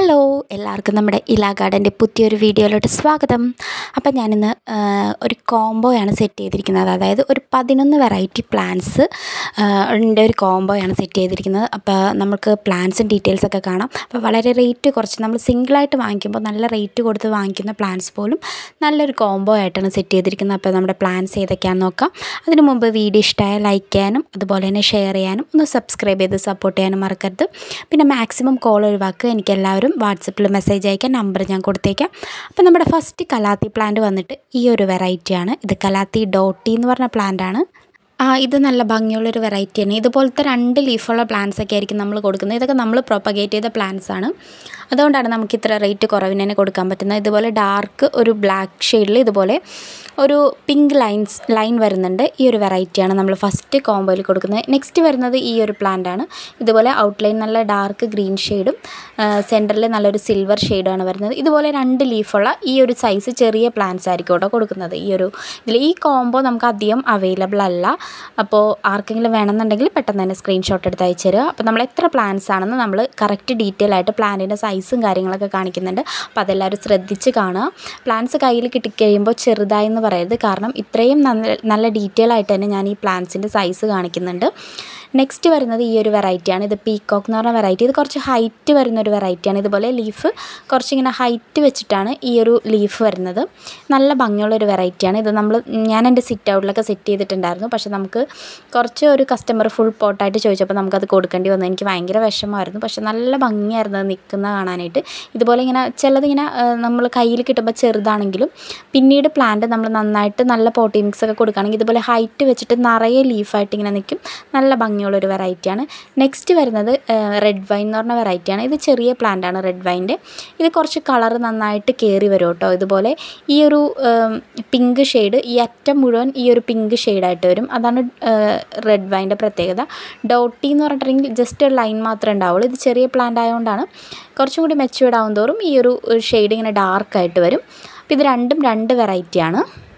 hello എല്ലാവർക്കും നമ്മുടെ ഇലാ ഗാർഡൻ്റെ പുതിയൊരു വീഡിയോയിലോട്ട് സ്വാഗതം അപ്പം ഞാനിന്ന് ആ, ഒരു കോംബോയാണ് സെറ്റ് ചെയ്തിരിക്കുന്നത് അതായത് ഒരു പതിനൊന്ന് വെറൈറ്റി പ്ലാന്റ്സ് ൻ്റെ ഒരു കോംബോയാണ് സെറ്റ് ചെയ്തിരിക്കുന്നത് അപ്പോൾ നമുക്ക് പ്ലാന്റ്സും ഡീറ്റെയിൽസൊക്കെ കാണാം അപ്പോൾ വളരെ റേറ്റ് കുറച്ച് നമ്മൾ സിംഗിളായിട്ട് വാങ്ങിക്കുമ്പോൾ നല്ല റേറ്റ് കൊടുത്ത് വാങ്ങിക്കുന്ന പ്ലാന്റ്സ് പോലും നല്ലൊരു കോംബോ ആയിട്ടാണ് സെറ്റ് ചെയ്തിരിക്കുന്നത് അപ്പോൾ നമ്മുടെ പ്ലാന്റ്സ് ഏതൊക്കെയാണെന്ന് നോക്കാം അതിനു മുമ്പ് വീഡിയോ ഇഷ്ടമായ ലൈക്ക് ചെയ്യാനും അതുപോലെ തന്നെ ഷെയർ ചെയ്യാനും ഒന്ന് സബ്സ്ക്രൈബ് ചെയ്ത് സപ്പോർട്ട് ചെയ്യാനും മറക്കരുത് പിന്നെ മാക്സിമം കോൾ ഒഴിവാക്കുക എനിക്ക് എല്ലാവരും വാട്സപ്പിൽ മെസ്സേജ് അയക്കാൻ നമ്പർ ഞാൻ കൊടുത്തേക്കാം അപ്പോൾ നമ്മുടെ ഫസ്റ്റ് കലാത്തി പ്ലാന്റ് വന്നിട്ട് ഈ ഒരു വെറൈറ്റിയാണ് ഇത് കലാത്തി ഡോട്ടി എന്ന് പറഞ്ഞ പ്ലാന്റാണ് ആ ഇത് നല്ല ഭംഗിയുള്ളൊരു വെറൈറ്റിയാണ് ഇതുപോലത്തെ രണ്ട് ലീഫുള്ള പ്ലാന്റ്സ് ഒക്കെ ആയിരിക്കും നമ്മൾ കൊടുക്കുന്നത് ഇതൊക്കെ നമ്മൾ പ്രൊപ്പഗേറ്റ് ചെയ്ത പ്ലാന്റ്സ് ആണ് അതുകൊണ്ടാണ് നമുക്ക് ഇത്ര റേറ്റ് കുറവിന് തന്നെ കൊടുക്കാൻ പറ്റുന്നത് ഇതുപോലെ ഡാർക്ക് ഒരു ബ്ലാക്ക് ഷെയ്ഡിൽ ഇതുപോലെ ഒരു പിങ്ക് ലൈൻസ് ലൈൻ വരുന്നുണ്ട് ഈ ഒരു വെറൈറ്റിയാണ് നമ്മൾ ഫസ്റ്റ് കോംബോയിൽ കൊടുക്കുന്നത് നെക്സ്റ്റ് വരുന്നത് ഈ ഒരു പ്ലാന്റ് ആണ് ഇതുപോലെ ഔട്ട്ലൈൻ നല്ല ഡാർക്ക് ഗ്രീൻ ഷെയ്ഡും സെൻറ്ററിൽ നല്ലൊരു സിൽവർ ഷെയ്ഡാണ് വരുന്നത് ഇതുപോലെ രണ്ട് ലീഫുള്ള ഈ ഒരു സൈസ് ചെറിയ പ്ലാന്റ്സ് ആയിരിക്കും കേട്ടോ കൊടുക്കുന്നത് ഈ ഒരു ഇതിൽ ഈ കോംബോ നമുക്ക് അധികം അവൈലബിൾ അല്ല അപ്പോൾ ആർക്കെങ്കിലും വേണമെന്നുണ്ടെങ്കിൽ പെട്ടെന്ന് തന്നെ സ്ക്രീൻഷോട്ട് എടുത്ത് അയച്ചു തരിക അപ്പോൾ നമ്മൾ എത്ര പ്ലാന്റ്സ് ആണെന്ന് നമ്മൾ കറക്റ്റ് ഡീറ്റെയിൽ ആയിട്ട് പ്ലാന്റിൻ്റെ സൈസും കാര്യങ്ങളൊക്കെ കാണിക്കുന്നുണ്ട് അപ്പോൾ അതെല്ലാവരും ശ്രദ്ധിച്ച് കാണുക പ്ലാന്റ്സ് കയ്യിൽ കിട്ടിക്കഴിയുമ്പോൾ ചെറുതായി എന്ന് പറയരുത് കാരണം ഇത്രയും നല്ല നല്ല ഡീറ്റെയിൽ ആയിട്ട് തന്നെ ഞാൻ ഈ പ്ലാന്റ്സിൻ്റെ സൈസ് കാണിക്കുന്നുണ്ട് നെക്സ്റ്റ് വരുന്നത് ഈ ഒരു വെറൈറ്റിയാണ് ഇത് പീക്കോക്ക് എന്ന് പറഞ്ഞ വെറൈറ്റി ഇത് കുറച്ച് ഹൈറ്റ് വരുന്ന ഒരു വെറൈറ്റിയാണ് ഇതുപോലെ ലീഫ് കുറച്ചിങ്ങനെ ഹൈറ്റ് വെച്ചിട്ടാണ് ഈ ഒരു ലീഫ് വരുന്നത് നല്ല ഭംഗിയുള്ള ഒരു വെറൈറ്റിയാണ് ഇത് നമ്മൾ ഞാൻ എൻ്റെ സിറ്റ് ഔട്ടിലൊക്കെ സെറ്റ് ചെയ്തിട്ടുണ്ടായിരുന്നു പക്ഷേ നമുക്ക് കുറച്ച് ഒരു കസ്റ്റമർ ഫുൾ പോട്ടായിട്ട് ചോദിച്ചപ്പോൾ നമുക്കത് കൊടുക്കേണ്ടി വന്നു എനിക്ക് ഭയങ്കര വിഷമമായിരുന്നു പക്ഷേ നല്ല ഭംഗിയായിരുന്നു അത് നിൽക്കുന്ന കാണാനായിട്ട് ഇതുപോലെ ഇങ്ങനെ ചിലതിങ്ങനെ നമ്മൾ കയ്യിൽ കിട്ടുമ്പോൾ ചെറുതാണെങ്കിലും പിന്നീട് പ്ലാന്റ് നമ്മൾ നന്നായിട്ട് നല്ല പോട്ടി മിക്സ് ഒക്കെ കൊടുക്കുകയാണെങ്കിൽ ഇതുപോലെ ഹൈറ്റ് വെച്ചിട്ട് നിറയെ ലീഫായിട്ട് ഇങ്ങനെ നിൽക്കും നല്ല ഭംഗിയുള്ളൊരു വെറൈറ്റിയാണ് നെക്സ്റ്റ് വരുന്നത് റെഡ് വൈൻ എന്ന് പറഞ്ഞ വെറൈറ്റിയാണ് ഇത് ചെറിയ പ്ലാന്റ് ആണ് റെഡ് വൈൻ്റെ ഇത് കുറച്ച് കളർ നന്നായിട്ട് കയറി വരും കേട്ടോ ഇതുപോലെ ഈ ഒരു പിങ്ക് ഷെയ്ഡ് ഈ അറ്റം മുഴുവൻ ഈ ഒരു പിങ്ക് ഷെയ്ഡായിട്ട് വരും അതാണ് റെഡ് വൈൻ്റെ പ്രത്യേകത ഡോട്ടി എന്ന് പറഞ്ഞിട്ടുണ്ടെങ്കിൽ ജസ്റ്റ് ഒരു ലൈൻ മാത്രമേ ഉണ്ടാവുള്ളൂ ഇത് ചെറിയ പ്ലാന്റ് ആയതുകൊണ്ടാണ് കുറച്ചും കൂടി മെച്യൂർഡ് ആവും തോറും ഈ ഒരു ഷെയ്ഡ് ഇങ്ങനെ ഡാർക്കായിട്ട് വരും അപ്പോൾ ഇത് രണ്ടും രണ്ട് വെറൈറ്റിയാണ്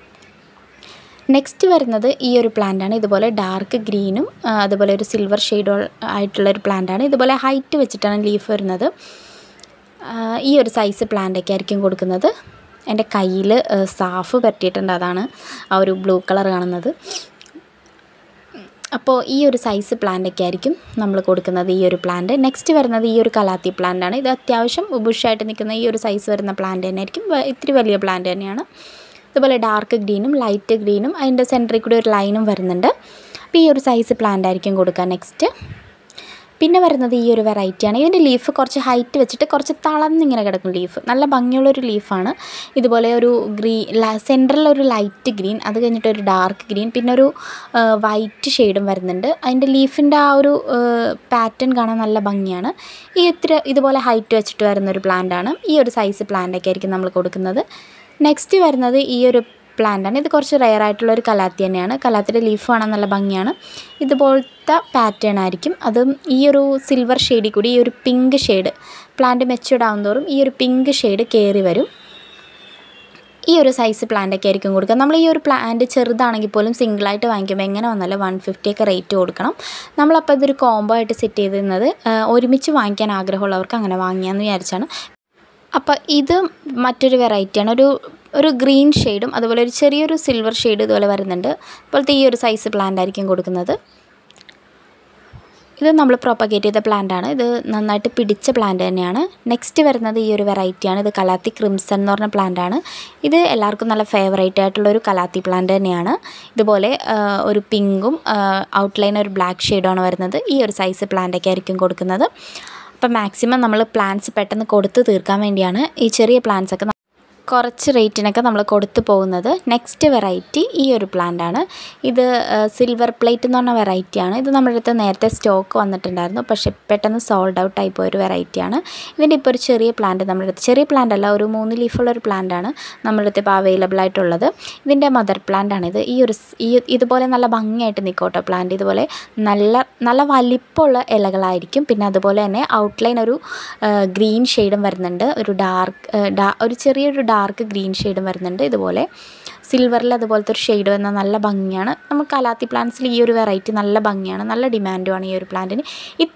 നെക്സ്റ്റ് വരുന്നത് ഈ ഒരു പ്ലാന്റാണ് ഇതുപോലെ ഡാർക്ക് ഗ്രീനും ആ, അതുപോലെ ഒരു സിൽവർ ഷെയ്ഡ് ആയിട്ടുള്ള ഒരു പ്ലാന്റാണ് ഇതുപോലെ ഹൈറ്റ് വെച്ചിട്ടാണ് ലീഫ് വരുന്നത് ആ, ഈ ഒരു സൈസ് പ്ലാന്റൊക്കെ ആയിരിക്കും കൊടുക്കുന്നത് എൻ്റെ കയ്യിൽ സാഫ് പറ്റിയിട്ടുണ്ട് അതാണ് ആ ഒരു ബ്ലൂ കളർ കാണുന്നത് അപ്പോൾ ഈ ഒരു സൈസ് പ്ലാന്റൊക്കെ ആയിരിക്കും നമ്മൾ കൊടുക്കുന്നത് ഈ ഒരു പ്ലാന്റ് നെക്സ്റ്റ് വരുന്നത് ഈ ഒരു കലാത്തി പ്ലാന്റ് ആണ് ഇത് അത്യാവശ്യം ബുഷായിട്ട് നിൽക്കുന്ന ഈ ഒരു സൈസ് വരുന്ന പ്ലാന്റ് തന്നെ ആയിരിക്കും വ- ഇത്തിരി വലിയ പ്ലാന്റ് തന്നെയാണ് ഇതുപോലെ ഡാർക്ക് ഗ്രീനും ലൈറ്റ് ഗ്രീനും അതിൻ്റെ സെൻറ്ററിൽ കൂടി ഒരു ലൈനും വരുന്നുണ്ട് അപ്പോൾ ഈ ഒരു സൈസ് പ്ലാന്റ് ആയിരിക്കും കൊടുക്കുക നെക്സ്റ്റ് പിന്നെ വരുന്നത് ഈ ഒരു വെറൈറ്റിയാണ് ഇതിൻ്റെ ലീഫ് കുറച്ച് ഹൈറ്റ് വെച്ചിട്ട് കുറച്ച് തളർന്നിങ്ങനെ കിടക്കും ലീഫ് നല്ല ഭംഗിയുള്ളൊരു ലീഫാണ് ഇതുപോലെ ഒരു ഗ്രീൻ സെൻറ്ററിൽ ഒരു ലൈറ്റ് ഗ്രീൻ അത് കഴിഞ്ഞിട്ട് ഒരു ഡാർക്ക് ഗ്രീൻ പിന്നെ ഒരു വൈറ്റ് ഷെയ്ഡും വരുന്നുണ്ട് അതിൻ്റെ ലീഫിൻ്റെ ആ ഒരു പാറ്റേൺ കാണാൻ നല്ല ഭംഗിയാണ് ഈ ഇത്തിരി ഇതുപോലെ ഹൈറ്റ് വെച്ചിട്ട് വരുന്നൊരു പ്ലാന്റാണ് ഈ ഒരു സൈസ് പ്ലാന്റൊക്കെ ആയിരിക്കും നമ്മൾ കൊടുക്കുന്നത് നെക്സ്റ്റ് വരുന്നത് ഈ ഒരു പ്ലാന്റാണ് ഇത് കുറച്ച് റെയർ ആയിട്ടുള്ള ഒരു കലാത്തി തന്നെയാണ് കലാത്തിയുടെ ലീഫ് കാണാൻ നല്ല ഭംഗിയാണ് ഇതുപോലത്തെ പാറ്റേൺ ആയിരിക്കും അതും ഈ ഒരു സിൽവർ ഷെയ്ഡിൽ കൂടി ഈ ഒരു പിങ്ക് ഷെയ്ഡ് പ്ലാന്റ് മെച്യൂർഡ് ആവും തോറും ഈ ഒരു പിങ്ക് ഷെയ്ഡ് കയറി വരും ഈ ഒരു സൈസ് പ്ലാന്റൊക്കെ ആയിരിക്കും കൊടുക്കുക നമ്മൾ ഈ ഒരു പ്ലാന്റ് ചെറുതാണെങ്കിൽ പോലും സിംഗിളായിട്ട് വാങ്ങിക്കുമ്പോൾ എങ്ങനെ വന്നാലും വൺ ഫിഫ്റ്റി ഒക്കെ റേറ്റ് കൊടുക്കണം നമ്മളപ്പോൾ ഇതൊരു കോംബോ ആയിട്ട് സെറ്റ് ചെയ്തിരുന്നത് ആ, ഒരുമിച്ച് വാങ്ങിക്കാൻ ആഗ്രഹമുള്ളവർക്ക് അങ്ങനെ വാങ്ങിയാന്ന് വിചാരിച്ചാണ് അപ്പോൾ ഇത് മറ്റൊരു വെറൈറ്റിയാണ് ഒരു ഒരു ഗ്രീൻ ഷെയ്ഡും അതുപോലെ ഒരു ചെറിയൊരു സിൽവർ ഷെയ്ഡ് ഇതുപോലെ വരുന്നുണ്ട് അതുപോലത്തെ ഈ ഒരു സൈസ് പ്ലാന്റ് ആയിരിക്കും കൊടുക്കുന്നത് ഇത് നമ്മൾ പ്രൊപ്പഗേറ്റ് ചെയ്ത പ്ലാന്റ് ആണ് ഇത് നന്നായിട്ട് പിടിച്ച പ്ലാന്റ് തന്നെയാണ് നെക്സ്റ്റ് വരുന്നത് ഈ ഒരു വെറൈറ്റിയാണ് ഇത് കലാത്തി ക്രിംസൺ എന്ന് പറഞ്ഞ പ്ലാന്റ് ആണ് ഇത് എല്ലാവർക്കും നല്ല ഫേവറേറ്റ് ആയിട്ടുള്ള ഒരു കലാത്തി പ്ലാന്റ് തന്നെയാണ് ഇതുപോലെ ആ, ഒരു പിങ്കും ഔട്ട്ലൈൻ ഒരു ബ്ലാക്ക് ഷെയ്ഡുമാണ് വരുന്നത് ഈ ഒരു സൈസ് പ്ലാന്റൊക്കെ ആയിരിക്കും കൊടുക്കുന്നത് അപ്പം മാക്സിമം നമ്മൾ പ്ലാന്റ്സ് പെട്ടെന്ന് കൊടുത്ത് തീർക്കാൻ വേണ്ടിയാണ് ഈ ചെറിയ പ്ലാന്റ്സ് ഒക്കെ കുറച്ച് റേറ്റിനൊക്കെ നമ്മൾ കൊടുത്തു പോകുന്നത് നെക്സ്റ്റ് വെറൈറ്റി ഈ ഒരു പ്ലാന്റ് ആണ് ഇത് സിൽവർ പ്ലേറ്റ് എന്ന് പറഞ്ഞ വെറൈറ്റിയാണ് ഇത് നമ്മുടെ അടുത്ത് നേരത്തെ സ്റ്റോക്ക് വന്നിട്ടുണ്ടായിരുന്നു പക്ഷേ പെട്ടെന്ന് സോൾഡ് ഔട്ട് ആയി പോയൊരു വെറൈറ്റിയാണ് ഇതിൻ്റെ ഇപ്പോൾ ഒരു ചെറിയ പ്ലാന്റ് നമ്മുടെ അടുത്ത് ചെറിയ പ്ലാന്റ് അല്ല ഒരു മൂന്ന് ലീഫുള്ള ഒരു പ്ലാന്റ് ആണ് നമ്മുടെ അടുത്ത് ഇപ്പോൾ അവൈലബിൾ ആയിട്ടുള്ളത് ഇതിൻ്റെ മദർ പ്ലാന്റ് ആണ് ഇത് ഈ ഒരു സ്- ഈ ഇതുപോലെ നല്ല ഭംഗിയായിട്ട് നിൽക്കോട്ടോ പ്ലാന്റ് ഇതുപോലെ നല്ല നല്ല വലിപ്പമുള്ള ഇലകളായിരിക്കും പിന്നെ അതുപോലെ തന്നെ ഔട്ട്ലൈൻ ഒരു ഗ്രീൻ ഷെയ്ഡും വരുന്നുണ്ട് ഒരു ഡാർക്ക് ഒരു ചെറിയൊരു ഡാർക്ക് ഗ്രീൻ ഷെയ്ഡും വരുന്നുണ്ട് ഇതുപോലെ സിൽവറിൽ അതുപോലത്തെ ഒരു ഷെയ്ഡ് വന്നാൽ നല്ല ഭംഗിയാണ് നമ്മൾ കലാത്തി പ്ലാന്റ്സിൽ ഈ ഒരു വെറൈറ്റി നല്ല ഭംഗിയാണ് നല്ല ഡിമാൻഡുമാണ് ഈ ഒരു പ്ലാന്റിന്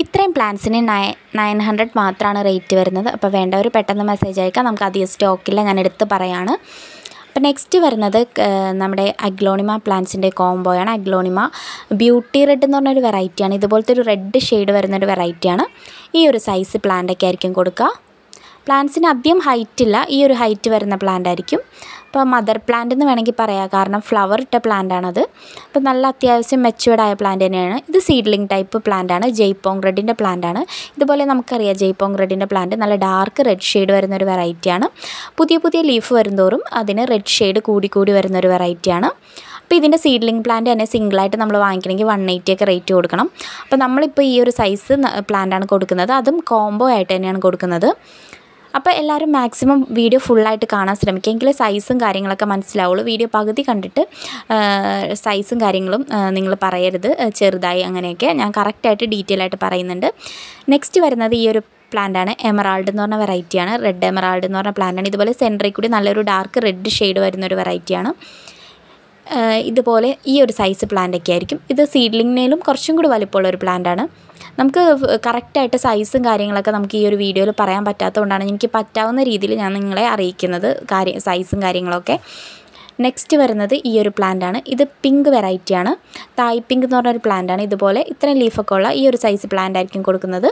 ഇത്രയും പ്ലാൻസിന് നയൻ നയൻ ഹൺഡ്രഡ് മാത്രമാണ് റേറ്റ് വരുന്നത് അപ്പോൾ വേണ്ടവർ പെട്ടെന്ന് മെസ്സേജ് അയക്കാം നമുക്ക് അധികം സ്റ്റോക്കില്ല ഞാൻ എടുത്ത് പറയാണ് അപ്പോൾ നെക്സ്റ്റ് വരുന്നത് ഏഹ്, നമ്മുടെ അഗ്ലോണിമ പ്ലാന്റ്സിൻ്റെ കോംബോയാണ് അഗ്ലോണിമ ബ്യൂട്ടി റെഡ് എന്ന് പറഞ്ഞൊരു വെറൈറ്റിയാണ് ഇതുപോലത്തെ ഒരു റെഡ് ഷെയ്ഡ് വരുന്നൊരു വെറൈറ്റിയാണ് ഈ ഒരു സൈസ് പ്ലാന്റൊക്കെ ആയിരിക്കും കൊടുക്കുക പ്ലാന്റ്സിന് അധികം ഹൈറ്റ് ഇല്ല ഈ ഒരു ഹൈറ്റ് വരുന്ന പ്ലാന്റ് ആയിരിക്കും അപ്പോൾ മദർ പ്ലാന്റ് എന്ന് വേണമെങ്കിൽ പറയാം കാരണം ഫ്ലവർ ഇട്ട പ്ലാന്റ് ആണത് അപ്പോൾ നല്ല അത്യാവശ്യം മെച്ചുവേർഡ് ആയ പ്ലാന്റ് തന്നെയാണ് ഇത് സീഡ്ലിംഗ് ടൈപ്പ് പ്ലാന്റ് ആണ് ജയ്പോങ് റെഡിൻ്റെ പ്ലാന്റ് ആണ് ഇതുപോലെ നമുക്കറിയാം ജയ്പോങ് റെഡിൻ്റെ പ്ലാന്റ് നല്ല ഡാർക്ക് റെഡ് ഷെയ്ഡ് വരുന്ന ഒരു വെറൈറ്റിയാണ് പുതിയ പുതിയ ലീഫ് വരുന്തോറും അതിന് റെഡ് ഷെയ്ഡ് കൂടി കൂടി വരുന്ന ഒരു വെറൈറ്റിയാണ് അപ്പോൾ ഇതിൻ്റെ സീഡ്ലിംഗ് പ്ലാന്റ് തന്നെ സിംഗിളായിട്ട് നമ്മൾ വാങ്ങിക്കണമെങ്കിൽ വൺ എയ്റ്റി ഒക്കെ റേറ്റ് കൊടുക്കണം അപ്പോൾ നമ്മളിപ്പോൾ ഈ ഒരു സൈസ് പ്ലാന്റാണ് കൊടുക്കുന്നത് അതും കോംബോ ആയിട്ട് തന്നെയാണ് കൊടുക്കുന്നത് അപ്പോൾ എല്ലാവരും മാക്സിമം വീഡിയോ ഫുള്ളായിട്ട് കാണാൻ ശ്രമിക്കുക എങ്കിലേ സൈസും കാര്യങ്ങളൊക്കെ മനസ്സിലാവുള്ളൂ വീഡിയോ പകുതി കണ്ടിട്ട് സൈസും കാര്യങ്ങളും നിങ്ങൾ പറയരുത് ആ, ചെറുതായി അങ്ങനെയൊക്കെ ഞാൻ കറക്റ്റായിട്ട് ഡീറ്റെയിൽ ആയിട്ട് പറയുന്നുണ്ട് നെക്സ്റ്റ് വരുന്നത് ഈ ഒരു പ്ലാന്റാണ് എമറാൾഡ് എന്ന് പറഞ്ഞ വെറൈറ്റിയാണ് റെഡ് എമറാൾഡ് എന്ന് പറഞ്ഞ പ്ലാന്റാണ് ഇതുപോലെ സെൻറ്ററിൽ കൂടി നല്ലൊരു ഡാർക്ക് റെഡ് ഷെയ്ഡ് വരുന്ന ഒരു വെറൈറ്റിയാണ് ആഹ് ഇതുപോലെ ഈ ഒരു സൈസ് പ്ലാന്റൊക്കെ ആയിരിക്കും ഇത് സീഡ്ലിങ്ങിനേലും കുറച്ചും കൂടി വലിപ്പമുള്ള ഒരു പ്ലാന്റാണ് നമുക്ക് കറക്റ്റായിട്ട് സൈസും കാര്യങ്ങളൊക്കെ നമുക്ക് ഈ ഒരു വീഡിയോയിൽ പറയാൻ പറ്റാത്തതുകൊണ്ടാണ് എനിക്ക് പറ്റാവുന്ന രീതിയിൽ ഞാൻ നിങ്ങളെ അറിയിക്കുന്നത് കാര്യം സൈസും കാര്യങ്ങളൊക്കെ നെക്സ്റ്റ് വരുന്നത് ഈ ഒരു പ്ലാന്റാണ് ഇത് പിങ്ക് വെറൈറ്റിയാണ് തായ് പിങ്ക് എന്ന് പറഞ്ഞൊരു പ്ലാന്റാണ് ഇതുപോലെ ഇത്രയും ലീഫൊക്കെ ഉള്ള ഈ ഒരു സൈസ് പ്ലാന്റ് ആയിരിക്കും കൊടുക്കുന്നത്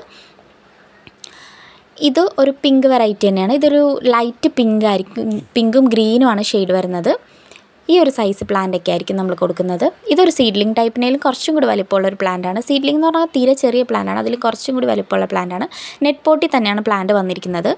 ഇത് ഒരു പിങ്ക് വെറൈറ്റി തന്നെയാണ് ഇതൊരു ലൈറ്റ് പിങ്ക് ആയിരിക്കും പിങ്കും ഗ്രീനുമാണ് ഷെയ്ഡ് വരുന്നത് ഈ ഒരു സൈസ് പ്ലാന്റൊക്കെ ആയിരിക്കും നമ്മൾ കൊടുക്കുന്നത് ഇതൊരു സീഡ്ലിംഗ് ടൈപ്പിനേലും കുറച്ചും കൂടി വലിപ്പമുള്ള ഒരു പ്ലാന്റാണ് സീഡ്ലിംഗ് എന്ന് പറഞ്ഞാൽ തീരെ ചെറിയ പ്ലാന്റാണ് അതിൽ കുറച്ചും കൂടി വലിപ്പമുള്ള പ്ലാന്റാണ് നെറ്റ് പോട്ടിൽ തന്നെയാണ് പ്ലാന്റ് വന്നിരിക്കുന്നത്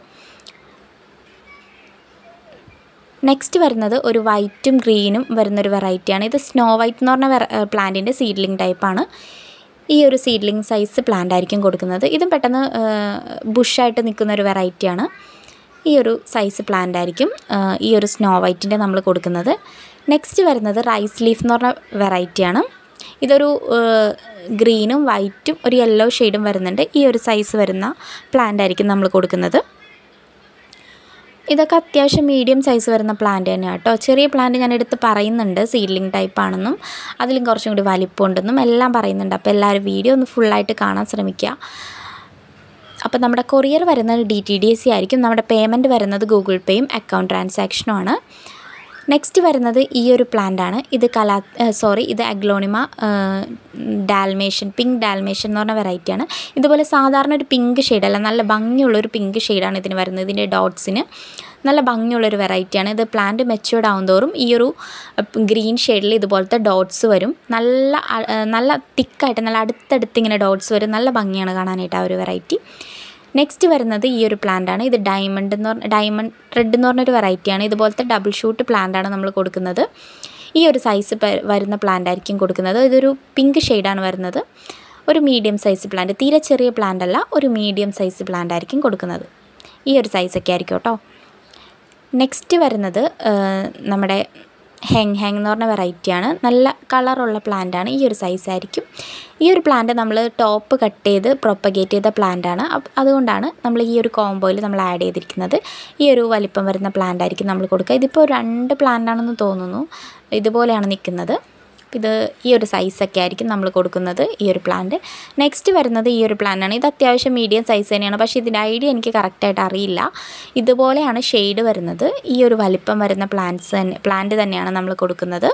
നെക്സ്റ്റ് വരുന്നത് ഒരു വൈറ്റും ഗ്രീനും വരുന്നൊരു വെറൈറ്റിയാണ് ഇത് സ്നോ വൈറ്റ് എന്ന് പറഞ്ഞ പ്ലാന്റിൻ്റെ സീഡ്ലിംഗ് ടൈപ്പാണ് ഈ ഒരു സീഡ്ലിംഗ് സൈസ് പ്ലാന്റ് ആയിരിക്കും കൊടുക്കുന്നത് ഇതും പെട്ടെന്ന് ബുഷായിട്ട് നിൽക്കുന്ന ഒരു വെറൈറ്റിയാണ് ഈ ഒരു സൈസ് പ്ലാന്റ് ആയിരിക്കും ആ, ഈ ഒരു സ്നോ വൈറ്റിൻ്റെ നമ്മൾ കൊടുക്കുന്നത് നെക്സ്റ്റ് വരുന്നത് റൈസ് ലീഫ് എന്ന് പറഞ്ഞ വെറൈറ്റിയാണ് ഇതൊരു ഗ്രീനും വൈറ്റും ഒരു യെല്ലോ ഷെയ്ഡും വരുന്നുണ്ട് ഈ ഒരു സൈസ് വരുന്ന പ്ലാന്റ് ആയിരിക്കും നമ്മൾ കൊടുക്കുന്നത് ഇതൊക്കെ അത്യാവശ്യം മീഡിയം സൈസ് വരുന്ന പ്ലാന്റ് തന്നെയാണ് കേട്ടോ ചെറിയ പ്ലാന്റ് ഞാൻ എടുത്ത് പറയുന്നുണ്ട് സീഡ്ലിംഗ് ടൈപ്പ് ആണെന്നും അതിലും കുറച്ചും കൂടി വലിപ്പമുണ്ടെന്നും എല്ലാം പറയുന്നുണ്ട് അപ്പോൾ എല്ലാവരും വീഡിയോ ഒന്ന് ഫുള്ളായിട്ട് കാണാൻ ശ്രമിക്കുക അപ്പോൾ നമ്മുടെ കൊറിയർ വരുന്നത് ഡി ടി ഡി എസ് സി ആയിരിക്കും നമ്മുടെ പേയ്മെൻറ്റ് വരുന്നത് ഗൂഗിൾ പേയും അക്കൗണ്ട് ട്രാൻസാക്ഷനും ആണ് നെക്സ്റ്റ് വരുന്നത് ഈ ഒരു പ്ലാന്റ് ആണ് ഇത് കലാ സോറി ഇത് അഗ്ലോണിമ ഡാൽമേഷൻ പിങ്ക് ഡാൽമേഷൻ എന്ന് പറഞ്ഞ വെറൈറ്റിയാണ് ഇതുപോലെ സാധാരണ ഒരു പിങ്ക് ഷെയ്ഡല്ല നല്ല ഭംഗിയുള്ള ഒരു പിങ്ക് ഷെയ്ഡാണ് ഇതിന് വരുന്നത് ഇതിൻ്റെ ഡോട്ട്സിന് നല്ല ഭംഗിയുള്ളൊരു വെറൈറ്റിയാണ് ഇത് പ്ലാന്റ് മെച്ചുവേർഡ് ആവുന്തോറും ഈ ഒരു ഗ്രീൻ ഷെയ്ഡിൽ ഇതുപോലത്തെ ഡോട്ട്സ് വരും നല്ല അ- ഏ, നല്ല തിക്കായിട്ട് നല്ല അടുത്തടുത്ത് ഇങ്ങനെ ഡോട്ട്സ് വരും നല്ല ഭംഗിയാണ് കാണാനായിട്ട് ആ ഒരു വെറൈറ്റി നെക്സ്റ്റ് വരുന്നത് ഈ ഒരു പ്ലാന്റ് ആണ് ഇത് ഡയമണ്ട് എന്ന് പറഞ്ഞ ഡയമണ്ട് റെഡ് എന്ന് പറഞ്ഞൊരു വെറൈറ്റിയാണ് ഇതുപോലത്തെ ഡബിൾ ഷൂട്ട് പ്ലാന്റ് ആണ് നമ്മൾ കൊടുക്കുന്നത് ഈ ഒരു സൈസ് വരുന്ന പ്ലാന്റ് ആയിരിക്കും കൊടുക്കുന്നത് ഇതൊരു പിങ്ക് ഷെയ്ഡാണ് വരുന്നത് ഒരു മീഡിയം സൈസ് പ്ലാന്റ് തീരെ ചെറിയ പ്ലാന്റ് അല്ല ഒരു മീഡിയം സൈസ് പ്ലാന്റ് ആയിരിക്കും കൊടുക്കുന്നത് ഈ ഒരു സൈസൊക്കെ ആയിരിക്കും കേട്ടോ നെക്സ്റ്റ് വരുന്നത് ആ, നമ്മുടെ ഹെങ് ഹെങ് എന്ന് പറഞ്ഞ വെറൈറ്റിയാണ് നല്ല കളറുള്ള പ്ലാന്റാണ് ഈ ഒരു സൈസ് ആയിരിക്കും ഈ ഒരു പ്ലാന്റ് നമ്മൾ ടോപ്പ് കട്ട് ചെയ്ത് പ്രൊപ്പഗേറ്റ് ചെയ്ത പ്ലാന്റാണ് അതുകൊണ്ടാണ് നമ്മൾ ഈ ഒരു കോംബോയിൽ നമ്മൾ ആഡ് ചെയ്തിരിക്കുന്നത് ഈ ഒരു വലിപ്പം വരുന്ന പ്ലാന്റ് ആയിരിക്കും നമ്മൾ കൊടുക്കുക ഇതിപ്പോൾ രണ്ട് പ്ലാന്റ് ആണെന്ന് തോന്നുന്നു ഇതുപോലെയാണ് നിൽക്കുന്നത് ഇത് ഈ ഒരു സൈസൊക്കെ ആയിരിക്കും നമ്മൾ കൊടുക്കുന്നത് ഈ ഒരു പ്ലാന്റ് നെക്സ്റ്റ് വരുന്നത് ഈ ഒരു പ്ലാന്റാണ് ഇത് അത്യാവശ്യം മീഡിയം സൈസ് തന്നെയാണ് പക്ഷേ ഇതിൻ്റെ ഐഡിയ എനിക്ക് കറക്റ്റായിട്ട് അറിയില്ല ഇതുപോലെയാണ് ഷെയ്ഡ് വരുന്നത് ഈ ഒരു വലിപ്പം വരുന്ന പ്ലാന്റ്സ് തന്നെ പ്ലാന്റ് തന്നെയാണ് നമ്മൾ കൊടുക്കുന്നത്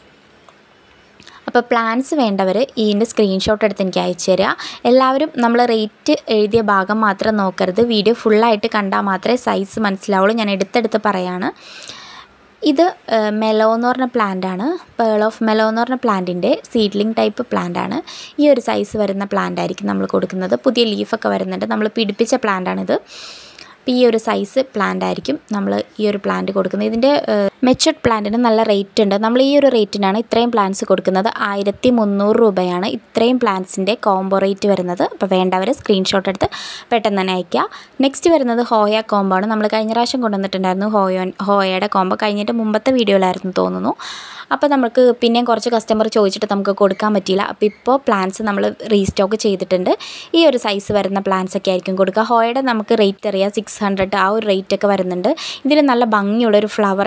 അപ്പോൾ പ്ലാൻസ് വേണ്ടവർ ഇതിൻ്റെ സ്ക്രീൻഷോട്ട് എടുത്ത് എനിക്ക് അയച്ചു തരിക എല്ലാവരും നമ്മൾ റേറ്റ് എഴുതിയ ഭാഗം മാത്രം നോക്കരുത് വീഡിയോ ഫുള്ളായിട്ട് കണ്ടാൽ മാത്രമേ സൈസ് മനസ്സിലാവുള്ളൂ ഞാൻ എടുത്തെടുത്ത് പറയാണ് ഇത് മെലോ എന്ന് പറഞ്ഞ പ്ലാന്റാണ് പേൾ ഓഫ് മെലോ എന്ന് പറഞ്ഞ പ്ലാന്റിൻ്റെ സീഡ്ലിംഗ് ടൈപ്പ് പ്ലാന്റാണ് ഈ ഒരു സൈസ് വരുന്ന പ്ലാന്റ് ആയിരിക്കും നമ്മൾ കൊടുക്കുന്നത് പുതിയ ലീഫൊക്കെ വരുന്നുണ്ട് നമ്മൾ പിടിപ്പിച്ച പ്ലാന്റാണിത് അപ്പോൾ ഈ ഒരു സൈസ് പ്ലാന്റ് ആയിരിക്കും നമ്മൾ ഈ ഒരു പ്ലാന്റ് കൊടുക്കുന്നത് ഇതിൻ്റെ മെച്ചുഡ് പ്ലാന്റിന് നല്ല റേറ്റ് ഉണ്ട് നമ്മൾ ഈ ഒരു റേറ്റിനാണ് ഇത്രയും പ്ലാന്റ്സ് കൊടുക്കുന്നത് ആയിരത്തി മുന്നൂറ് രൂപയാണ് ഇത്രയും പ്ലാന്റ്സിൻ്റെ കോംബോ റേറ്റ് വരുന്നത് അപ്പോൾ വേണ്ടവർ സ്ക്രീൻഷോട്ട് എടുത്ത് പെട്ടെന്ന് തന്നെ അയയ്ക്കുക നെക്സ്റ്റ് വരുന്നത് ഹോയ കോംബോ ആണ് നമ്മൾ കഴിഞ്ഞ പ്രാവശ്യം കൊണ്ടുവന്നിട്ടുണ്ടായിരുന്നു ഹോയോ ഹോയയുടെ കോംബോ കഴിഞ്ഞിട്ട് മുമ്പത്തെ വീഡിയോയിലായിരുന്നു തോന്നുന്നു അപ്പോൾ നമുക്ക് പിന്നെയും കുറച്ച് കസ്റ്റമർ ചോദിച്ചിട്ട് നമുക്ക് കൊടുക്കാൻ പറ്റിയില്ല അപ്പോൾ ഇപ്പോൾ പ്ലാൻസ് നമ്മൾ റീസ്റ്റോക്ക് ചെയ്തിട്ടുണ്ട് ഈ ഒരു സൈസ് വരുന്ന പ്ലാൻസ് ഒക്കെ ആയിരിക്കും കൊടുക്കുക ഹോയുടെ നമുക്ക് റേറ്റ് അറിയാം സിക്സ് ഹൺഡ്രഡ് ആ ഒരു റേറ്റ് ഒക്കെ വരുന്നുണ്ട് ഇതിൽ നല്ല ഭംഗിയുള്ളൊരു ഫ്ലവർ ഉണ്ടാവും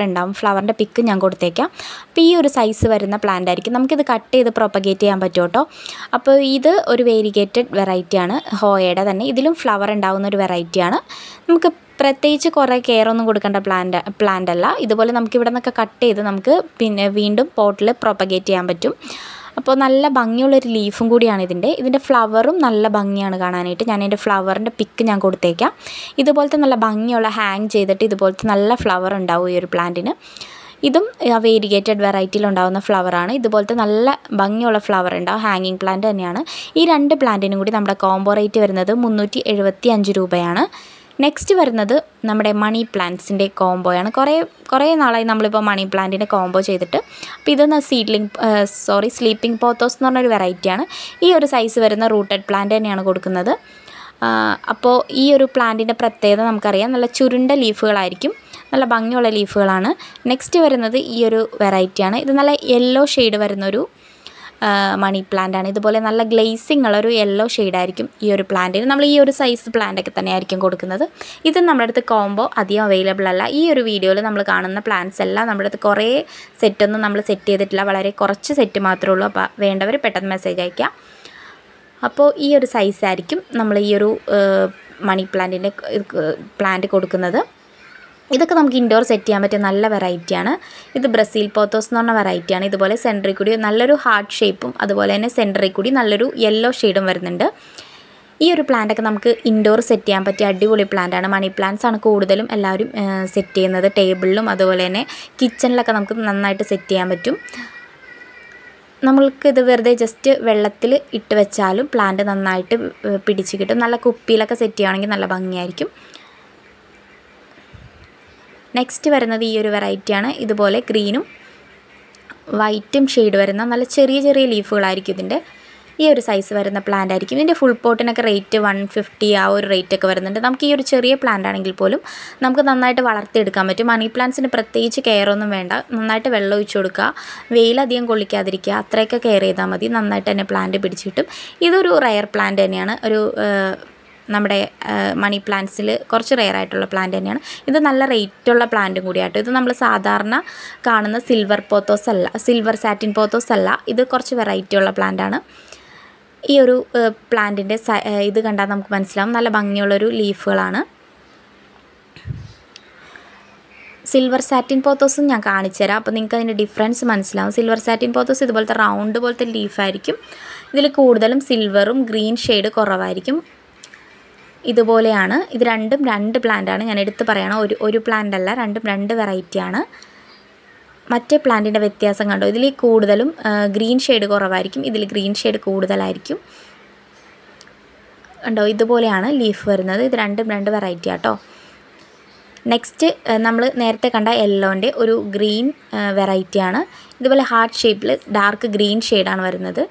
ഫ്ലവറിൻ്റെ പിക്ക് ഞാൻ കൊടുത്തേക്കാം അപ്പോൾ ഈ ഒരു സൈസ് വരുന്ന പ്ലാന്റ് ആയിരിക്കും നമുക്കിത് കട്ട് ചെയ്ത് പ്രൊപ്പഗേറ്റ് ചെയ്യാൻ പറ്റും കേട്ടോ അപ്പോൾ ഇത് ഒരു വേരിഗേറ്റഡ് വെറൈറ്റിയാണ് ഹോയയുടെ തന്നെ ഇതിലും ഫ്ലവർ ഉണ്ടാവുന്ന ഒരു വെറൈറ്റിയാണ് നമുക്ക് പ്രത്യേകിച്ച് കുറേ കെയർ ഒന്നും കൊടുക്കേണ്ട പ്ലാന്റ് പ്ലാന്റ് അല്ല ഇതുപോലെ നമുക്ക് ഇവിടെ നിന്നൊക്കെ കട്ട് ചെയ്ത് നമുക്ക് പിന്നെ വീണ്ടും പോട്ടിൽ പ്രൊപ്പഗേറ്റ് ചെയ്യാൻ പറ്റും അപ്പോൾ നല്ല ഭംഗിയുള്ളൊരു ലീഫും കൂടിയാണ് ഇതിൻ്റെ ഇതിൻ്റെ ഫ്ലവറും നല്ല ഭംഗിയാണ് കാണാനായിട്ട് ഞാൻ എൻ്റെ ഫ്ലവറിൻ്റെ പിക്ക് ഞാൻ കൊടുത്തേക്കാം ഇതുപോലത്തെ നല്ല ഭംഗിയുള്ള ഹാങ് ചെയ്തിട്ട് ഇതുപോലത്തെ നല്ല ഫ്ലവർ ഉണ്ടാവും ഈ ഒരു പ്ലാന്റിന് ഇതും വേരിഗേറ്റഡ് വെറൈറ്റിയിൽ ഉണ്ടാകുന്ന ഫ്ലവറാണ് ഇതുപോലത്തെ നല്ല ഭംഗിയുള്ള ഫ്ലവർ ഉണ്ടാവും ഹാങ്ങിങ് പ്ലാന്റ് തന്നെയാണ് ഈ രണ്ട് പ്ലാന്റിനും കൂടി നമ്മുടെ കോംബോ റേറ്റ് വരുന്നത് മുന്നൂറ്റി എഴുപത്തി അഞ്ച് രൂപയാണ് നെക്സ്റ്റ് വരുന്നത് നമ്മുടെ മണി പ്ലാന്റ്സിൻ്റെ കോംബോയാണ് കുറേ കുറേ നാളായി നമ്മളിപ്പോൾ മണി പ്ലാന്റിൻ്റെ കോംബോ ചെയ്തിട്ട് അപ്പോൾ ഇതൊന്ന് സീഡ്ലിംഗ് സോറി സ്ലീപ്പിംഗ് പോത്തോസ് എന്ന് പറഞ്ഞൊരു വെറൈറ്റിയാണ് ഈ ഒരു സൈസ് വരുന്ന റൂട്ടഡ് പ്ലാന്റ് തന്നെയാണ് കൊടുക്കുന്നത് അപ്പോൾ ഈ ഒരു പ്ലാന്റിൻ്റെ പ്രത്യേകത നമുക്കറിയാം നല്ല ചുരുണ്ട ലീഫുകളായിരിക്കും നല്ല ഭംഗിയുള്ള ലീഫുകളാണ് നെക്സ്റ്റ് വരുന്നത് ഈ ഒരു വെറൈറ്റിയാണ് ഇത് നല്ല യെല്ലോ ഷെയ്ഡ് വരുന്നൊരു മണി പ്ലാന്റ് ആണ് ഇതുപോലെ നല്ല ഗ്ലേസിങ് ഉള്ള ഒരു യെല്ലോ ആയിരിക്കും ഈ ഒരു പ്ലാന്റിന് നമ്മൾ ഈ ഒരു സൈസ് പ്ലാന്റൊക്കെ തന്നെ ആയിരിക്കും കൊടുക്കുന്നത് ഇത് നമ്മുടെ അടുത്ത് കോംബോ അധികം അവൈലബിൾ അല്ല ഈ ഒരു വീഡിയോയിൽ നമ്മൾ കാണുന്ന പ്ലാന്റ്സ് എല്ലാം നമ്മുടെ അടുത്ത് കുറേ സെറ്റൊന്നും നമ്മൾ സെറ്റ് ചെയ്തിട്ടില്ല വളരെ കുറച്ച് സെറ്റ് മാത്രമേ ഉള്ളൂ അപ്പോൾ വേണ്ടവർ പെട്ടെന്ന് മെസ്സേജ് അയക്കാം അപ്പോൾ ഈ ഒരു സൈസായിരിക്കും നമ്മൾ ഈ ഒരു മണി പ്ലാന്റിൻ്റെ പ്ലാന്റ് കൊടുക്കുന്നത് ഇതൊക്കെ നമുക്ക് ഇൻഡോർ സെറ്റ് ചെയ്യാൻ പറ്റിയ നല്ല വെറൈറ്റിയാണ് ഇത് ബ്രസീൽ പോത്തോസ് എന്ന് പറഞ്ഞ വെറൈറ്റിയാണ് ഇതുപോലെ സെൻറ്ററിൽ കൂടി നല്ലൊരു ഹാർട്ട് ഷേപ്പും അതുപോലെ തന്നെ സെൻറ്ററിൽ കൂടി നല്ലൊരു യെല്ലോ ഷെയ്ഡും വരുന്നുണ്ട് ഈ ഒരു പ്ലാന്റൊക്കെ നമുക്ക് ഇൻഡോർ സെറ്റ് ചെയ്യാൻ പറ്റിയ അടിപൊളി പ്ലാന്റാണ് മണി പ്ലാന്റ്സ് ആണ് കൂടുതലും എല്ലാവരും സെറ്റ് ചെയ്യുന്നത് ടേബിളിലും അതുപോലെ തന്നെ കിച്ചണിലൊക്കെ നമുക്ക് നന്നായിട്ട് സെറ്റ് ചെയ്യാൻ പറ്റും നമ്മൾക്കിത് വെറുതെ ജസ്റ്റ് വെള്ളത്തിൽ ഇട്ട് വെച്ചാലും പ്ലാന്റ് നന്നായിട്ട് പിടിച്ച് കിട്ടും നല്ല കുപ്പിയിലൊക്കെ സെറ്റ് ചെയ്യുകയാണെങ്കിൽ നല്ല ഭംഗിയായിരിക്കും നെക്സ്റ്റ് വരുന്നത് ഈ ഒരു വെറൈറ്റിയാണ് ഇതുപോലെ ഗ്രീനും വൈറ്റും ഷെയ്ഡ് വരുന്ന നല്ല ചെറിയ ചെറിയ ലീഫുകളായിരിക്കും ഇതിൻ്റെ ഈ ഒരു സൈസ് വരുന്ന പ്ലാന്റ് ആയിരിക്കും ഇതിൻ്റെ ഫുൾ പോട്ടിനൊക്കെ റേറ്റ് വൺ ഫിഫ്റ്റി ആ ഒരു റേറ്റ് ഒക്കെ വരുന്നുണ്ട് നമുക്ക് ഈ ഒരു ചെറിയ പ്ലാന്റ് ആണെങ്കിൽ പോലും നമുക്ക് നന്നായിട്ട് വളർത്തിയെടുക്കാൻ പറ്റും മണി പ്ലാന്റ്സിന് പ്രത്യേകിച്ച് കെയർ ഒന്നും വേണ്ട നന്നായിട്ട് വെള്ളം ഒഴിച്ചു കൊടുക്കുക വെയിലധികം കൊള്ളിക്കാതിരിക്കുക അത്രയൊക്കെ കെയർ ചെയ്താൽ മതി നന്നായിട്ട് തന്നെ പ്ലാന്റ് പിടിച്ച് കിട്ടും ഇതൊരു റയർ പ്ലാന്റ് തന്നെയാണ് ഒരു നമ്മുടെ മണി പ്ലാന്റ്സിൽ കുറച്ച് റെയർ ആയിട്ടുള്ള പ്ലാന്റ് തന്നെയാണ് ഇത് നല്ല റേറ്റുള്ള പ്ലാന്റും കൂടിയാട്ടോ ഇത് നമ്മൾ സാധാരണ കാണുന്ന സിൽവർ പോത്തോസ് അല്ല സിൽവർ സാറ്റിൻ പോത്തോസ് അല്ല ഇത് കുറച്ച് വെറൈറ്റി ഉള്ള പ്ലാന്റാണ് ഈ ഒരു പ്ലാന്റിൻ്റെ ഇത് കണ്ടാൽ നമുക്ക് മനസ്സിലാവും നല്ല ഭംഗിയുള്ളൊരു ലീഫുകളാണ് സിൽവർ സാറ്റിൻ പോത്തോസും ഞാൻ കാണിച്ചു തരാം അപ്പോൾ നിങ്ങൾക്ക് അതിൻ്റെ ഡിഫറൻസ് മനസ്സിലാവും സിൽവർ സാറ്റിൻ പോത്തോസ് ഇതുപോലത്തെ റൗണ്ട് പോലത്തെ ലീഫായിരിക്കും ഇതിൽ കൂടുതലും സിൽവറും ഗ്രീൻ ഷെയ്ഡ് കുറവായിരിക്കും ഇതുപോലെയാണ് ഇത് രണ്ടും രണ്ട് പ്ലാന്റാണ് ഞാൻ എടുത്ത് പറയണം ഒരു ഒരു പ്ലാന്റ് അല്ല രണ്ടും രണ്ട് വെറൈറ്റിയാണ് മറ്റേ പ്ലാന്റിൻ്റെ വ്യത്യാസം കണ്ടോ ഇതിൽ കൂടുതലും ഗ്രീൻ ഷെയ്ഡ് കുറവായിരിക്കും ഇതിൽ ഗ്രീൻ ഷെയ്ഡ് കൂടുതലായിരിക്കും കണ്ടോ ഇതുപോലെയാണ് ലീഫ് വരുന്നത് ഇത് രണ്ടും രണ്ട് വെറൈറ്റി ആട്ടോ നെക്സ്റ്റ് നമ്മൾ നേരത്തെ കണ്ട യെല്ലോൻ്റെ ഒരു ഗ്രീൻ വെറൈറ്റിയാണ് ഇതുപോലെ ഹാർട്ട് ഷേപ്പിൽ ഡാർക്ക് ഗ്രീൻ ഷെയ്ഡാണ് വരുന്നത്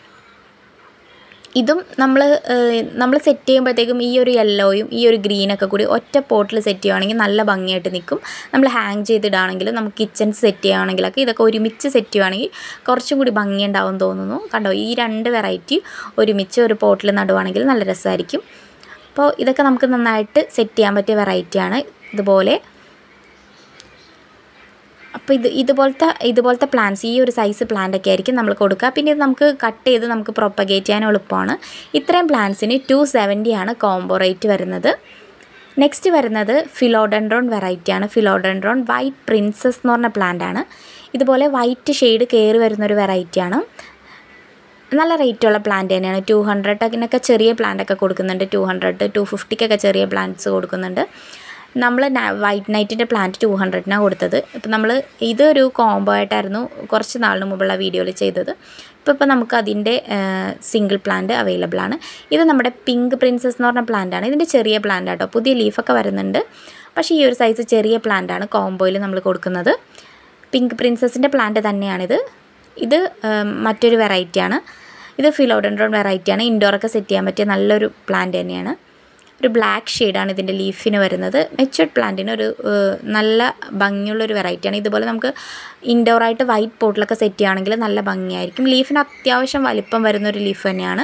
ഇതും നമ്മൾ നമ്മൾ സെറ്റ് ചെയ്യുമ്പോഴത്തേക്കും ഈ ഒരു യെല്ലോയും ഈ ഒരു ഗ്രീനൊക്കെ കൂടി ഒറ്റ പോട്ടിൽ സെറ്റ് ചെയ്യുകയാണെങ്കിൽ നല്ല ഭംഗിയായിട്ട് നിൽക്കും നമ്മൾ ഹാങ് ചെയ്തിടുകയാണെങ്കിലും നമുക്ക് കിച്ചൺ സെറ്റ് ചെയ്യുകയാണെങ്കിലൊക്കെ ഇതൊക്കെ ഒരുമിച്ച് സെറ്റ് ചെയ്യുകയാണെങ്കിൽ കുറച്ചും കൂടി ഭംഗിയുണ്ടാവും തോന്നുന്നു കണ്ടോ ഈ രണ്ട് വെറൈറ്റി ഒരുമിച്ച് ഒരു പോട്ടിൽ നടുവാണെങ്കിൽ നല്ല രസമായിരിക്കും അപ്പോൾ ഇതൊക്കെ നമുക്ക് നന്നായിട്ട് സെറ്റ് ചെയ്യാൻ പറ്റിയ വെറൈറ്റിയാണ് ഇതുപോലെ അപ്പോൾ ഇത് ഇതുപോലത്തെ ഇതുപോലത്തെ പ്ലാന്റ്സ് ഈ ഒരു സൈസ് പ്ലാന്റ് ഒക്കെ ആയിരിക്കും നമ്മൾ കൊടുക്കുക പിന്നെ ഇത് നമുക്ക് കട്ട് ചെയ്ത് നമുക്ക് പ്രൊപ്പഗേറ്റ് ചെയ്യാൻ എളുപ്പമാണ് ഇത്രയും പ്ലാന്റ്സിന് ടു ആണ് കോംബോ റേറ്റ് വരുന്നത് നെക്സ്റ്റ് വരുന്നത് ഫിലോഡൻഡ്രോൺ വെറൈറ്റിയാണ് ഫിലോഡൻഡ്രോൺ വൈറ്റ് പ്രിൻസസ് എന്ന് പറഞ്ഞ പ്ലാന്റ് ആണ് ഇതുപോലെ വൈറ്റ് ഷെയ്ഡ് കയറി വരുന്നൊരു വെറൈറ്റിയാണ് നല്ല റേറ്റുള്ള പ്ലാന്റ് തന്നെയാണ് ടു ഹൺഡ്രഡിനൊക്കെ ചെറിയ പ്ലാന്റൊക്കെ കൊടുക്കുന്നുണ്ട് ടു ഹൺഡ്രഡ് ടു ഫിഫ്റ്റിക്കൊക്കെ ചെറിയ പ്ലാന്റ്സ് കൊടുക്കുന്നുണ്ട് നമ്മൾ വൈറ്റ് നൈറ്റിൻ്റെ പ്ലാന്റ് ടു ഹൺഡ്രഡിനാണ് കൊടുത്തത് ഇപ്പം നമ്മൾ ഇതൊരു കോംബോ ആയിട്ടായിരുന്നു കുറച്ച് നാളിന് മുമ്പുള്ള വീഡിയോയിൽ ചെയ്തത് ഇപ്പോൾ ഇപ്പോൾ നമുക്ക് അതിൻ്റെ സിംഗിൾ പ്ലാന്റ് അവൈലബിൾ ആണ് ഇത് നമ്മുടെ പിങ്ക് പ്രിൻസസ് എന്ന് പറഞ്ഞ പ്ലാന്റ് ആണ് ഇതിൻ്റെ ചെറിയ പ്ലാന്റ് ആട്ടോ പുതിയ ലീഫൊക്കെ വരുന്നുണ്ട് പക്ഷേ ഈ ഒരു സൈസ് ചെറിയ പ്ലാന്റ് ആണ് കോംബോയിൽ നമ്മൾ കൊടുക്കുന്നത് പിങ്ക് പ്രിൻസസിൻ്റെ പ്ലാന്റ് തന്നെയാണിത് ഇത് മറ്റൊരു വെറൈറ്റിയാണ് ഇത് ഫിലോഡൻഡ്രോൺ വെറൈറ്റിയാണ് ഇൻഡോറൊക്കെ സെറ്റ് ചെയ്യാൻ പറ്റിയ നല്ലൊരു പ്ലാന്റ് തന്നെയാണ് ഒരു ബ്ലാക്ക് ഷെയ്ഡാണ് ഇതിൻ്റെ ലീഫിന് വരുന്നത് മെച്ചുവർഡ് പ്ലാന്റിന് ഒരു നല്ല ഭംഗിയുള്ളൊരു വെറൈറ്റിയാണ് ഇതുപോലെ നമുക്ക് ഇൻഡോറായിട്ട് വൈറ്റ് പോട്ടിലൊക്കെ സെറ്റ് ചെയ്യുകയാണെങ്കിൽ നല്ല ഭംഗിയായിരിക്കും ലീഫിന് അത്യാവശ്യം വലിപ്പം വരുന്നൊരു ലീഫ് തന്നെയാണ്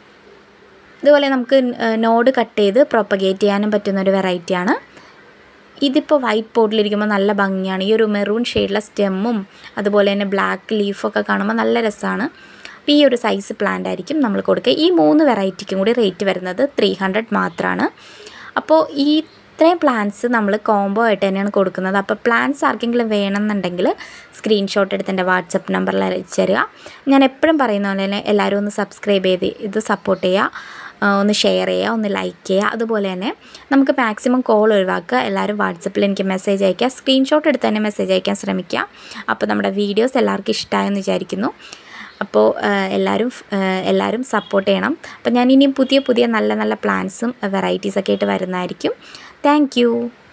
ഇതുപോലെ നമുക്ക് നോഡ് കട്ട് ചെയ്ത് പ്രൊപ്പഗേറ്റ് ചെയ്യാനും പറ്റുന്നൊരു വെറൈറ്റിയാണ് ഇതിപ്പോൾ വൈറ്റ് പോട്ടിലിരിക്കുമ്പോൾ നല്ല ഭംഗിയാണ് ഈ ഒരു മെറൂൺ ഷെയ്ഡിലെ സ്റ്റെമ്മും അതുപോലെ തന്നെ ബ്ലാക്ക് ലീഫൊക്കെ കാണുമ്പോൾ നല്ല രസമാണ് അപ്പോൾ ഈ ഒരു സൈസ് പ്ലാന്റ് ആയിരിക്കും നമ്മൾ കൊടുക്കുക ഈ മൂന്ന് വെറൈറ്റിക്കും കൂടി റേറ്റ് വരുന്നത് ത്രീ ഹൺഡ്രഡ് മാത്രമാണ് അപ്പോൾ ഈ ഇത്രയും പ്ലാൻസ് നമ്മൾ കോംബോ ആയിട്ട് തന്നെയാണ് കൊടുക്കുന്നത് അപ്പോൾ പ്ലാൻസ് ആർക്കെങ്കിലും വേണമെന്നുണ്ടെങ്കിൽ സ്ക്രീൻഷോട്ട് എടുത്ത് എൻ്റെ വാട്സപ്പ് നമ്പറിൽ അയച്ചു തരിക ഞാൻ എപ്പോഴും പറയുന്ന പോലെ തന്നെ എല്ലാവരും ഒന്ന് സബ്സ്ക്രൈബ് ചെയ്ത് ഇത് സപ്പോർട്ട് ചെയ്യുക ഒന്ന് ഷെയർ ചെയ്യുക ഒന്ന് ലൈക്ക് ചെയ്യുക അതുപോലെ തന്നെ നമുക്ക് മാക്സിമം കോൾ ഒഴിവാക്കുക എല്ലാവരും വാട്സപ്പിൽ എനിക്ക് മെസ്സേജ് അയയ്ക്കുക സ്ക്രീൻഷോട്ട് എടുത്ത് തന്നെ മെസ്സേജ് അയക്കാൻ ശ്രമിക്കുക അപ്പോൾ നമ്മുടെ വീഡിയോസ് എല്ലാവർക്കും ഇഷ്ടമായെന്ന് വിചാരിക്കുന്നു അപ്പോൾ എല്ലാവരും എല്ലാവരും സപ്പോർട്ട് ചെയ്യണം അപ്പോൾ ഞാൻ ഇനി പുതിയ പുതിയ നല്ല നല്ല പ്ലാൻസും വെറൈറ്റീസൊക്കെ ആയിട്ട് വരുന്നതായിരിക്കും താങ്ക്